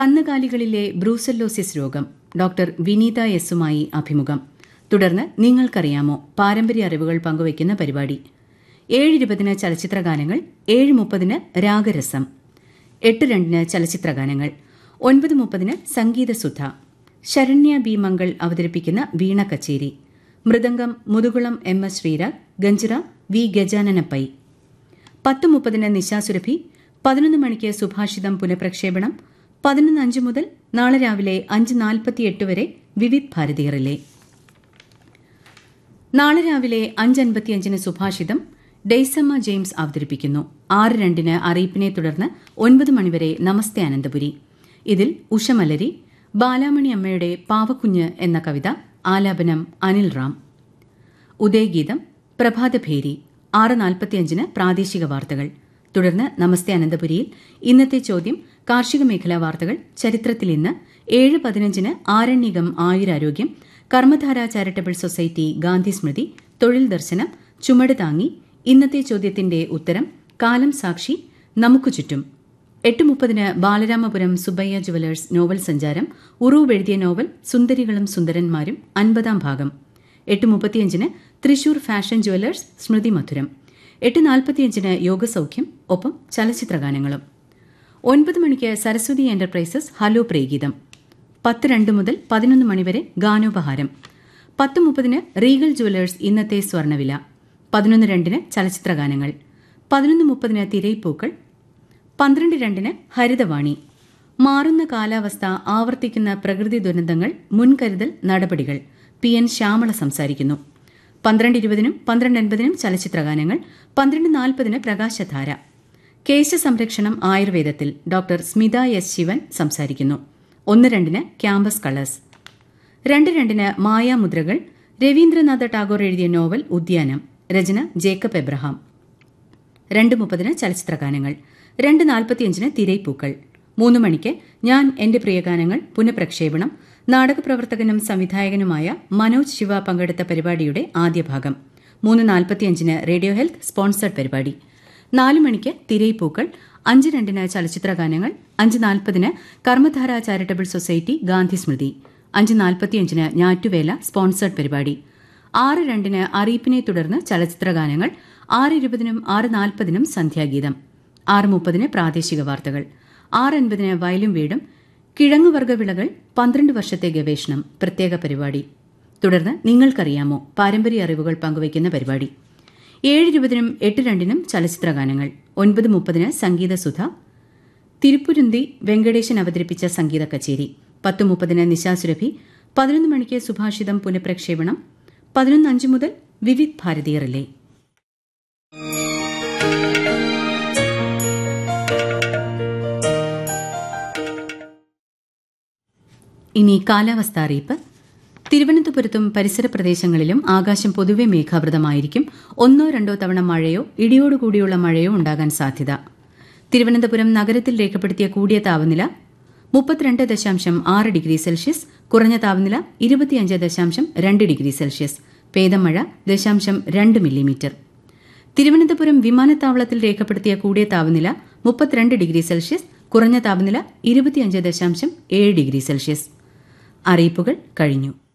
കന്നുകാലികളിലെ brucellosis രോഗം doctor വിനീത എസുമായി അഭിമുഖം തുടർന്ന് നിങ്ങൾക്കറിയാമോ പാരമ്പര്യ അറിവുകൾ പങ്കുവയ്ക്കുന്ന പരിപാടി ഏഴ് ഇരുപതിന് ചലച്ചിത്രഗാനങ്ങൾ ഏഴ് മുപ്പതിന് രാഗരസം എട്ട് രണ്ടിന് ചലച്ചിത്രഗാനങ്ങൾ ഒൻപത് മുപ്പതിന് സംഗീതസുധ ശരണ്യ ബി മംഗൾ അവതരിപ്പിക്കുന്ന വീണ കച്ചേരി mridangam Muthukulam M S Sreerag ganjira V Gajanana Pai പത്ത് മുപ്പതിന് നിശാസുരഭി പതിനൊന്ന് മണിക്ക് സുഭാഷിതം പുനഃപ്രക്ഷേപണം പതിനൊന്ന് അഞ്ച് മുതൽ നാളെ രാവിലെ അഞ്ച് നാൽപ്പത്തിയെട്ട് വരെ വിവിധ് ഭാരതി റിലേ നാളെ രാവിലെ അഞ്ച് അൻപത്തിയഞ്ചിന് സുഭാഷിതം ഡെയ്സമ്മ ജെയിംസ് അവതരിപ്പിക്കുന്നു ആറ് രണ്ടിന് അറിയിപ്പിനെ തുടർന്ന് ഒൻപത് മണിവരെ നമസ്തേ അനന്തപുരി ഇതിൽ ഉഷമലരി ബാലാമണി അമ്മയുടെ പാവക്കുഞ്ഞ് എന്ന കവിത ആലാപനം അനിൽ റാം ഉദയഗീതം പ്രഭാതഭേരി ആറ് നാൽപ്പത്തിയഞ്ചിന് പ്രാദേശിക വാർത്തകൾ തുടർന്ന് നമസ്തേ അനന്തപുരിയിൽ ഇന്നത്തെ ചോദ്യം കാർഷിക മേഖലാ വാർത്തകൾ ചരിത്രത്തിൽ ഇന്ന് ഏഴ് പതിനഞ്ചിന് ആരണ്യകം ആയുരാരോഗ്യം കർമ്മധാര ചാരിറ്റബിൾ സൊസൈറ്റി ഗാന്ധി സ്മൃതി തൊഴിൽ ദർശനം ചുമട് താങ്ങി ഇന്നത്തെ ചോദ്യത്തിന്റെ ഉത്തരം കാലം സാക്ഷി നമുക്ക് ചുറ്റും എട്ട് മുപ്പതിന് ബാലരാമപുരം സുബയ്യ ജുവലേഴ്സ് നോവൽ സഞ്ചാരം ഉറൂവ് എഴുതിയ നോവൽ സുന്ദരികളും സുന്ദരന്മാരും അൻപതാം ഭാഗം എട്ട് മുപ്പത്തിയഞ്ചിന് തൃശൂർ ഫാഷൻ ജുവലേഴ്സ് സ്മൃതി മധുരം എട്ട് നാൽപ്പത്തിയഞ്ചിന് യോഗസൗഖ്യം ഒപ്പം ചലച്ചിത്രഗാനങ്ങളും ഒൻപത് മണിക്ക് സരസ്വതി എന്റർപ്രൈസസ് ഹലോ പ്രേഗീതം പത്ത് രണ്ട് മുതൽ പതിനൊന്ന് മണിവരെ ഗാനോപഹാരം പത്ത് മുപ്പതിന് റീഗൽ ജുവലേഴ്സ് ഇന്നത്തെ സ്വർണ്ണവില പതിനൊന്ന് രണ്ടിന് ചലച്ചിത്രഗാനങ്ങൾ പതിനൊന്ന് മുപ്പതിന് തിരയിപ്പൂക്കൾ പന്ത്രണ്ട് രണ്ടിന് ഹരിതവാണി മാറുന്ന കാലാവസ്ഥ ആവർത്തിക്കുന്ന പ്രകൃതി ദുരന്തങ്ങൾ മുൻകരുതൽ നടപടികൾ പി എൻ ശ്യാമള സംസാരിക്കുന്നു പന്ത്രണ്ട് ഇരുപതിനും പന്ത്രണ്ട് അൻപതിനും ചലച്ചിത്രഗാനങ്ങൾ പന്ത്രണ്ട് നാൽപ്പതിന് പ്രകാശധാര കേശ സംരക്ഷണം ആയുർവേദത്തിൽ ഡോക്ടർ സ്മിത എസ് ശിവൻ സംസാരിക്കുന്നു ഒന്ന് രണ്ടിന് ക്യാമ്പസ് കളേഴ്സ് രണ്ട് രണ്ടിന് മായാമുദ്രകൾ രവീന്ദ്രനാഥ ടാഗോർ എഴുതിയ നോവൽ ഉദ്യാനം രചന ജേക്കബ് എബ്രഹാം രണ്ട് മുപ്പതിന് ചലച്ചിത്രഗാനങ്ങൾ രണ്ട് നാൽപ്പത്തിയഞ്ചിന് തിരൈപ്പൂക്കൾ മൂന്ന് മണിക്ക് ഞാൻ എന്റെ പ്രിയഗാനങ്ങൾ പുനഃപ്രക്ഷേപണം നാടകപ്രവർത്തകനും സംവിധായകനുമായ മനോജ് ശിവ പങ്കെടുത്ത പരിപാടിയുടെ ആദ്യ ഭാഗം മൂന്ന് നാൽപ്പത്തിയഞ്ചിന് റേഡിയോ ഹെൽത്ത് സ്പോൺസർഡ് പരിപാടി നാല് മണിക്ക് തിരൈപ്പൂക്കൾ അഞ്ച് രണ്ടിന് ചലച്ചിത്രഗാനങ്ങൾ അഞ്ച് നാൽപ്പതിന് കർമ്മധാര ചാരിറ്റബിൾ സൊസൈറ്റി ഗാന്ധി സ്മൃതി അഞ്ച് നാൽപ്പത്തിയഞ്ചിന് ഞാറ്റുവേല സ്പോൺസർഡ് പരിപാടി ആറ് രണ്ടിന് അറിയിപ്പിനെ തുടർന്ന് ചലച്ചിത്രഗാനങ്ങൾ ആറ് ഇരുപതിനും ആറ് നാൽപ്പതിനും സന്ധ്യാഗീതം ആറ് മുപ്പതിന് പ്രാദേശിക വാർത്തകൾ ആറ് അൻപതിന് വയലും വീടും കിഴങ്ങുവർഗ്ഗ വിളകൾ പന്ത്രണ്ട് വർഷത്തെ ഗവേഷണം പ്രത്യേക പരിപാടി തുടർന്ന് നിങ്ങൾക്കറിയാമോ പാരമ്പര്യ അറിവുകൾ പങ്കുവയ്ക്കുന്ന പരിപാടി ഏഴ് ഇരുപതിനും എട്ട് രണ്ടിനും ചലച്ചിത്രഗാനങ്ങൾ ഒൻപത് മുപ്പതിന് സംഗീതസുധ തിരുപ്പുരുന്തി വെങ്കടേശൻ അവതരിപ്പിച്ച സംഗീത കച്ചേരി പത്ത് മുപ്പതിന് നിശാസുരഭി പതിനൊന്ന് മണിക്ക് സുഭാഷിതം പുനഃപ്രക്ഷേപണം പതിനൊന്ന് അഞ്ച് മുതൽ വിവിധ് ഭാരതീയ റിലേ ഇനി കാലാവസ്ഥ അറിയിപ്പ് തിരുവനന്തപുരത്തും പരിസര പ്രദേശങ്ങളിലും ആകാശം പൊതുവെ മേഘാവൃതമായിരിക്കും ഒന്നോ രണ്ടോ തവണ മഴയോ ഇടിയോടുകൂടിയുള്ള മഴയോ ഉണ്ടാകാൻ സാധ്യത തിരുവനന്തപുരം നഗരത്തിൽ രേഖപ്പെടുത്തിയ കൂടിയ താപനില മുപ്പത്തിരണ്ട് ദശാംശം ആറ് ഡിഗ്രി സെൽഷ്യസ് കുറഞ്ഞ താപനില ഇരുപത്തിയഞ്ച് ദശാംശം രണ്ട് ഡിഗ്രി സെൽഷ്യസ് പേദമഴ ദശാംശം രണ്ട് മില്ലിമീറ്റർ തിരുവനന്തപുരം വിമാനത്താവളത്തിൽ രേഖപ്പെടുത്തിയ കൂടിയ താപനില മുപ്പത്തിരണ്ട് ഡിഗ്രി സെൽഷ്യസ് കുറഞ്ഞ താപനില ഇരുപത്തിയഞ്ച് ദശാംശം ഏഴ് ഡിഗ്രി സെൽഷ്യസ് അറിയിപ്പുകൾ കഴിഞ്ഞു